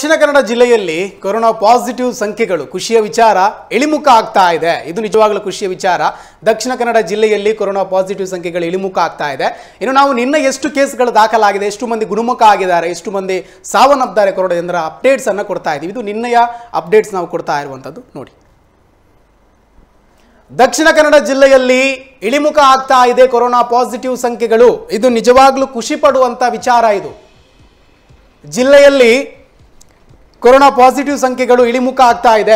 ದಕ್ಷಿಣ ಕನ್ನಡ ಜಿಲ್ಲೆಯಲ್ಲಿ corona positive ಸಂಖ್ಯೆಗಳು ಖುಷಿಯ ವಿಚಾರ ಇಳಿಮುಖ ಆಗ್ತಾ ಇದೆ ಇದು ನಿಜವಾಗ್ಲೂ ಖುಷಿಯ ವಿಚಾರ ದಕ್ಷಿಣ ಕನ್ನಡ ಜಿಲ್ಲೆಯಲ್ಲಿ ಕೊರೋನಾ ಪಾಸಿಟಿವ್ ಸಂಖ್ಯೆಗಳು ಇಳಿಮುಖ ಆಗ್ತಾ ಇದೆ ಇನ್ನು ನಾವು ನಿನ್ನ ಎಷ್ಟು ಕೇಸ್ಗಳು ದಾಖಲಾಗಿದೆ ಎಷ್ಟು ಮಂದಿ ಗುಣಮುಖ ಆಗಿದ್ದಾರೆ ಎಷ್ಟು ಮಂದಿ ಸಾವನ್ನಪ್ಪಿದ್ದಾರೆ ಕೊರೋನಾದಿಂದ ಅಪ್ಡೇಟ್ಸ್ ಅನ್ನ ಕೊಡ್ತಾ ಇದ್ದೀವಿ ಇದು ನಿನ್ನೆಯ ಅಪ್ಡೇಟ್ಸ್ ನಾವು ಕೊಡ್ತಾ ಇರುವಂಥದ್ದು ನೋಡಿ ದಕ್ಷಿಣ ಕನ್ನಡ ಜಿಲ್ಲೆಯಲ್ಲಿ ಇಳಿಮುಖ ಆಗ್ತಾ ಇದೆ ಕೊರೋನಾ ಪಾಸಿಟಿವ್ ಸಂಖ್ಯೆಗಳು ಇದು ನಿಜವಾಗ್ಲೂ ಖುಷಿ ಪಡುವಂತ ವಿಚಾರ ಇದು ಜಿಲ್ಲೆಯಲ್ಲಿ ಕೊರೋನಾ ಪಾಸಿಟಿವ್ ಸಂಖ್ಯೆಗಳು ಇಳಿಮುಖ ಆಗ್ತಾ ಇದೆ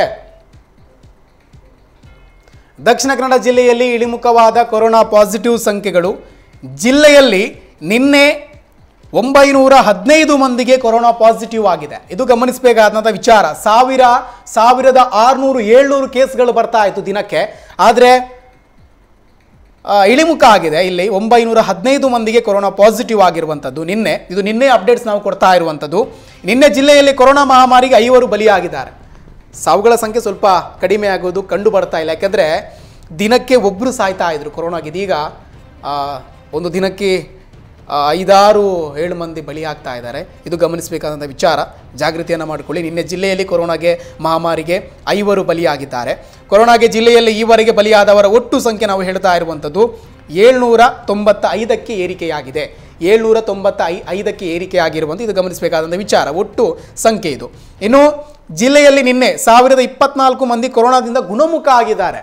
ದಕ್ಷಿಣ ಕನ್ನಡ ಜಿಲ್ಲೆಯಲ್ಲಿ ಇಳಿಮುಖವಾದ ಕೊರೋನಾ ಪಾಸಿಟಿವ್ ಸಂಖ್ಯೆಗಳು ಜಿಲ್ಲೆಯಲ್ಲಿ ನಿನ್ನೆ ಒಂಬೈನೂರ ಹದಿನೈದು ಮಂದಿಗೆ ಕೊರೋನಾ ಪಾಸಿಟಿವ್ ಆಗಿದೆ ಇದು ಗಮನಿಸಬೇಕಾದಂಥ ವಿಚಾರ ಸಾವಿರ ಸಾವಿರದ ಆರುನೂರು ಏಳ್ನೂರು ಕೇಸ್ಗಳು ಬರ್ತಾ ಇತ್ತು ದಿನಕ್ಕೆ ಆದರೆ ಆ, ಇಳಿಮುಖ ಆಗಿದೆ ಇಲ್ಲಿ ಒಂಬೈನೂರ ಹದಿನೈದು ಮಂದಿಗೆ ಕೊರೋನಾ ಪಾಸಿಟಿವ್ ಆಗಿರುವಂಥದ್ದು ನಿನ್ನೆ ಇದು ನಿನ್ನೆ ಅಪ್ಡೇಟ್ಸ್ ನಾವು ಕೊಡ್ತಾ ಇರುವಂಥದ್ದು ನಿನ್ನೆ ಜಿಲ್ಲೆಯಲ್ಲಿ ಕೊರೋನಾ ಮಹಾಮಾರಿಗೆ ಐವರು ಬಲಿಯಾಗಿದ್ದಾರೆ ಸಾವುಗಳ ಸಂಖ್ಯೆ ಸ್ವಲ್ಪ ಕಡಿಮೆ ಆಗೋದು ಕಂಡು ಬರ್ತಾ ಇಲ್ಲ ಯಾಕೆಂದರೆ ದಿನಕ್ಕೆ ಒಬ್ಬರು ಸಾಯ್ತಾ ಇದ್ರು ಕೊರೋನಾಗೆ ಇದೀಗ ಆ, ಒಂದು ದಿನಕ್ಕೆ ಆ, ಐದಾರು ಏಳು ಮಂದಿ ಬಲಿಯಾಗ್ತಾ ಇದ್ದಾರೆ ಇದು ಗಮನಿಸಬೇಕಾದಂಥ ವಿಚಾರ ಜಾಗೃತಿಯನ್ನು ಮಾಡಿಕೊಳ್ಳಿ ನಿನ್ನೆ ಜಿಲ್ಲೆಯಲ್ಲಿ ಕೊರೋನಾಗೆ ಮಹಾಮಾರಿಗೆ ಐವರು ಬಲಿಯಾಗಿದ್ದಾರೆ ಕೊರೋನಾಗೆ ಜಿಲ್ಲೆಯಲ್ಲಿ ಈವರೆಗೆ ಬಲಿಯಾದವರ ಒಟ್ಟು ಸಂಖ್ಯೆ ನಾವು ಹೇಳ್ತಾ ಇರುವಂಥದ್ದು ಏಳ್ನೂರ ತೊಂಬತ್ತ ಐದಕ್ಕೆ ಏರಿಕೆಯಾಗಿದೆ ಏಳ್ನೂರ ತೊಂಬತ್ತ ಐ ಐದಕ್ಕೆ ಏರಿಕೆಯಾಗಿರುವಂಥ ಇದು ಗಮನಿಸಬೇಕಾದಂಥ ವಿಚಾರ ಒಟ್ಟು ಸಂಖ್ಯೆ ಇದು ಇನ್ನು ಜಿಲ್ಲೆಯಲ್ಲಿ ನಿನ್ನೆ ಸಾವಿರದ ಇಪ್ಪತ್ನಾಲ್ಕು ಮಂದಿ ಕೊರೋನಾದಿಂದ ಗುಣಮುಖ ಆಗಿದ್ದಾರೆ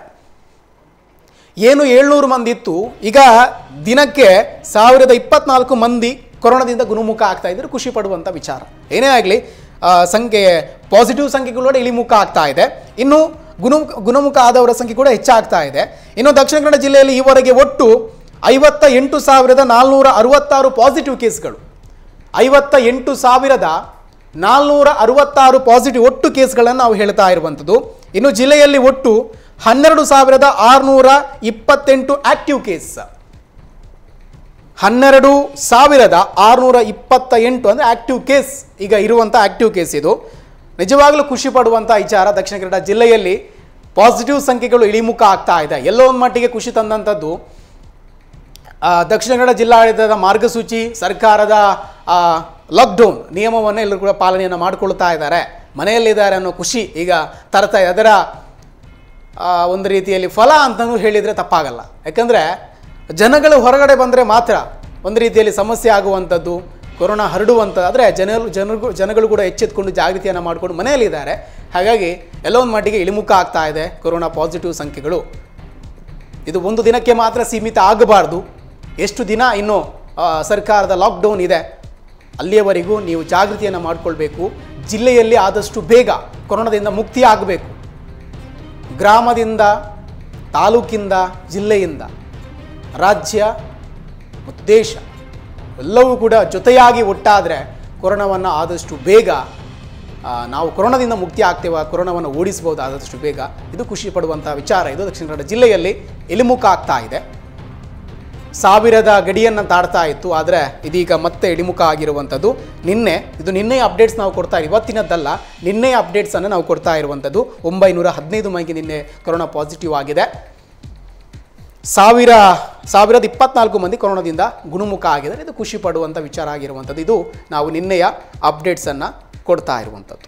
ಏನು ಏಳ್ನೂರು ಮಂದಿ ಇತ್ತು ಈಗ ದಿನಕ್ಕೆ ಸಾವಿರದ ಇಪ್ಪತ್ನಾಲ್ಕು ಮಂದಿ ಕೊರೋನಾದಿಂದ ಗುಣಮುಖ ಆಗ್ತಾ ಇದ್ರೆ ಖುಷಿ ಪಡುವಂಥ ವಿಚಾರ ಏನೇ ಆಗಲಿ ಸಂಖ್ಯೆ ಪಾಸಿಟಿವ್ ಸಂಖ್ಯೆಗಳು ಕೂಡ ಇಳಿಮುಖ ಆಗ್ತಾ ಇದೆ ಇನ್ನು ಗುಣಮುಖ ಗುಣಮುಖ ಆದವರ ಸಂಖ್ಯೆ ಕೂಡ ಹೆಚ್ಚಾಗ್ತಾ ಇದೆ ಇನ್ನು ದಕ್ಷಿಣ ಕನ್ನಡ ಜಿಲ್ಲೆಯಲ್ಲಿ ಈವರೆಗೆ ಒಟ್ಟು ಐವತ್ತ ಎಂಟು ಸಾವಿರದ ನಾಲ್ನೂರ ಅರವತ್ತಾರು ಪಾಸಿಟಿವ್ ಕೇಸ್ಗಳು ಐವತ್ತ ಎಂಟು ಸಾವಿರದ ನಾಲ್ನೂರ ಅರವತ್ತಾರು ಪಾಸಿಟಿವ್ ಒಟ್ಟು ಕೇಸ್ಗಳನ್ನು ನಾವು ಹೇಳ್ತಾ ಇರುವಂಥದ್ದು ಇನ್ನು ಜಿಲ್ಲೆಯಲ್ಲಿ ಒಟ್ಟು ಹನ್ನೆರಡು ಸಾವಿರದ ಆರುನೂರ ಇಪ್ಪತ್ತೆಂಟು ಆಕ್ಟಿವ್ ಕೇಸ್ ಹನ್ನೆರಡು ಸಾವಿರದ ಆರುನೂರ ಇಪ್ಪತ್ತ ಎಂಟು ಅಂದರೆ ಆಕ್ಟಿವ್ ಕೇಸ್ ಈಗ ಇರುವಂಥ ಆಕ್ಟಿವ್ ಕೇಸ್ ಇದು ನಿಜವಾಗ್ಲೂ ಖುಷಿ ಪಡುವಂಥ ವಿಚಾರ ದಕ್ಷಿಣ ಕನ್ನಡ ಜಿಲ್ಲೆಯಲ್ಲಿ ಪಾಸಿಟಿವ್ ಸಂಖ್ಯೆಗಳು ಇಳಿಮುಖ ಆಗ್ತಾ ಇದೆ ಎಲ್ಲೋ ಒಂದು ಮಟ್ಟಿಗೆ ಖುಷಿ ತಂದಂಥದ್ದು ಆ, ದಕ್ಷಿಣ ಕನ್ನಡ ಜಿಲ್ಲಾಡಳಿತದ ಮಾರ್ಗಸೂಚಿ ಸರ್ಕಾರದ ಆ, ಲಾಕ್ಡೌನ್ ನಿಯಮವನ್ನು ಎಲ್ಲರೂ ಕೂಡ ಪಾಲನೆಯನ್ನು ಮಾಡಿಕೊಳ್ತಾ ಇದ್ದಾರೆ ಮನೆಯಲ್ಲಿದ್ದಾರೆ ಅನ್ನೋ ಖುಷಿ ಈಗ ತರ್ತಾ ಇದೆ ಅದರ ಆ, ಒಂದು ರೀತಿಯಲ್ಲಿ ಫಲ ಅಂತಲೂ ಹೇಳಿದರೆ ತಪ್ಪಾಗಲ್ಲ ಯಾಕಂದರೆ ಜನಗಳು ಹೊರಗಡೆ ಬಂದರೆ ಮಾತ್ರ ಒಂದು ರೀತಿಯಲ್ಲಿ ಸಮಸ್ಯೆ ಆಗುವಂಥದ್ದು ಕೊರೋನಾ ಹರಡುವಂಥದ್ದು ಆದರೆ ಜನರು ಜನರು ಜನಗಳು ಕೂಡ ಎಚ್ಚೆತ್ಕೊಂಡು ಜಾಗೃತಿಯನ್ನು ಮಾಡಿಕೊಂಡು ಮನೆಯಲ್ಲಿದ್ದಾರೆ ಹಾಗಾಗಿ ಎಲ್ಲೋ ಒಂದು ಮಟ್ಟಿಗೆ ಇಳಿಮುಖ ಆಗ್ತಾ ಇದೆ ಕೊರೋನಾ ಪಾಸಿಟಿವ್ ಸಂಖ್ಯೆಗಳು ಇದು ಒಂದು ದಿನಕ್ಕೆ ಮಾತ್ರ ಸೀಮಿತ ಆಗಬಾರ್ದು ಎಷ್ಟು ದಿನ ಇನ್ನು ಆ, ಸರ್ಕಾರದ ಲಾಕ್ಡೌನ್ ಇದೆ ಅಲ್ಲಿಯವರೆಗೂ ನೀವು ಜಾಗೃತಿಯನ್ನು ಮಾಡಿಕೊಳ್ಬೇಕು ಜಿಲ್ಲೆಯಲ್ಲಿ ಆದಷ್ಟು ಬೇಗ ಕೊರೋನಾದಿಂದ ಮುಕ್ತಿ ಆಗಬೇಕು ಗ್ರಾಮದಿಂದ ತಾಲೂಕಿಂದ ಜಿಲ್ಲೆಯಿಂದ ರಾಜ್ಯ ಮತ್ತು ದೇಶ ಎಲ್ಲವೂ ಕೂಡ ಜೊತೆಯಾಗಿ ಒಟ್ಟಾದರೆ ಕೊರೋನಾವನ್ನು ಆದಷ್ಟು ಬೇಗ ಆ, ನಾವು ಕೊರೋನಾದಿಂದ ಮುಕ್ತಿ ಆಗ್ತೇವೆ ಕೊರೋನಾವನ್ನು ಓಡಿಸ್ಬೋದು ಆದಷ್ಟು ಬೇಗ ಇದು ಖುಷಿ ಪಡುವಂಥ ವಿಚಾರ ಇದು ದಕ್ಷಿಣ ಕನ್ನಡ ಜಿಲ್ಲೆಯಲ್ಲಿ ಇಳಿಮುಖ ಆಗ್ತಾ ಇದೆ ಸಾವಿರದ ಗಡಿಯನ್ನು ದಾಟ್ತಾ ಇತ್ತು ಆದರೆ ಇದೀಗ ಮತ್ತೆ ಇಳಿಮುಖ ಆಗಿರುವಂಥದ್ದು ನಿನ್ನೆ ಇದು ನಿನ್ನೆ ಅಪ್ಡೇಟ್ಸ್ ನಾವು ಕೊಡ್ತಾ ಇದ್ದೀವಿ ಇವತ್ತಿನದ್ದಲ್ಲ ನಿನ್ನೆ ಅಪ್ಡೇಟ್ಸನ್ನು ನಾವು ಕೊಡ್ತಾ ಇರುವಂಥದ್ದು ಒಂಬೈನೂರ ಹದಿನೈದು ಮಂದಿಗೆ ನಿನ್ನೆ ಕೊರೋನಾ ಪಾಸಿಟಿವ್ ಆಗಿದೆ ಸಾವಿರ ಸಾವಿರದ ಇಪ್ಪತ್ನಾಲ್ಕು ಮಂದಿ ಕೊರೋನಾದಿಂದ ಗುಣಮುಖ ಆಗಿದ್ದಾರೆ ಇದು ಖುಷಿ ಪಡುವಂಥ ವಿಚಾರ ಆಗಿರುವಂಥದ್ದು ಇದು ನಾವು ನಿನ್ನೆಯ ಅಪ್ಡೇಟ್ಸನ್ನು ಕೊಡ್ತಾ ಇರುವಂಥದ್ದು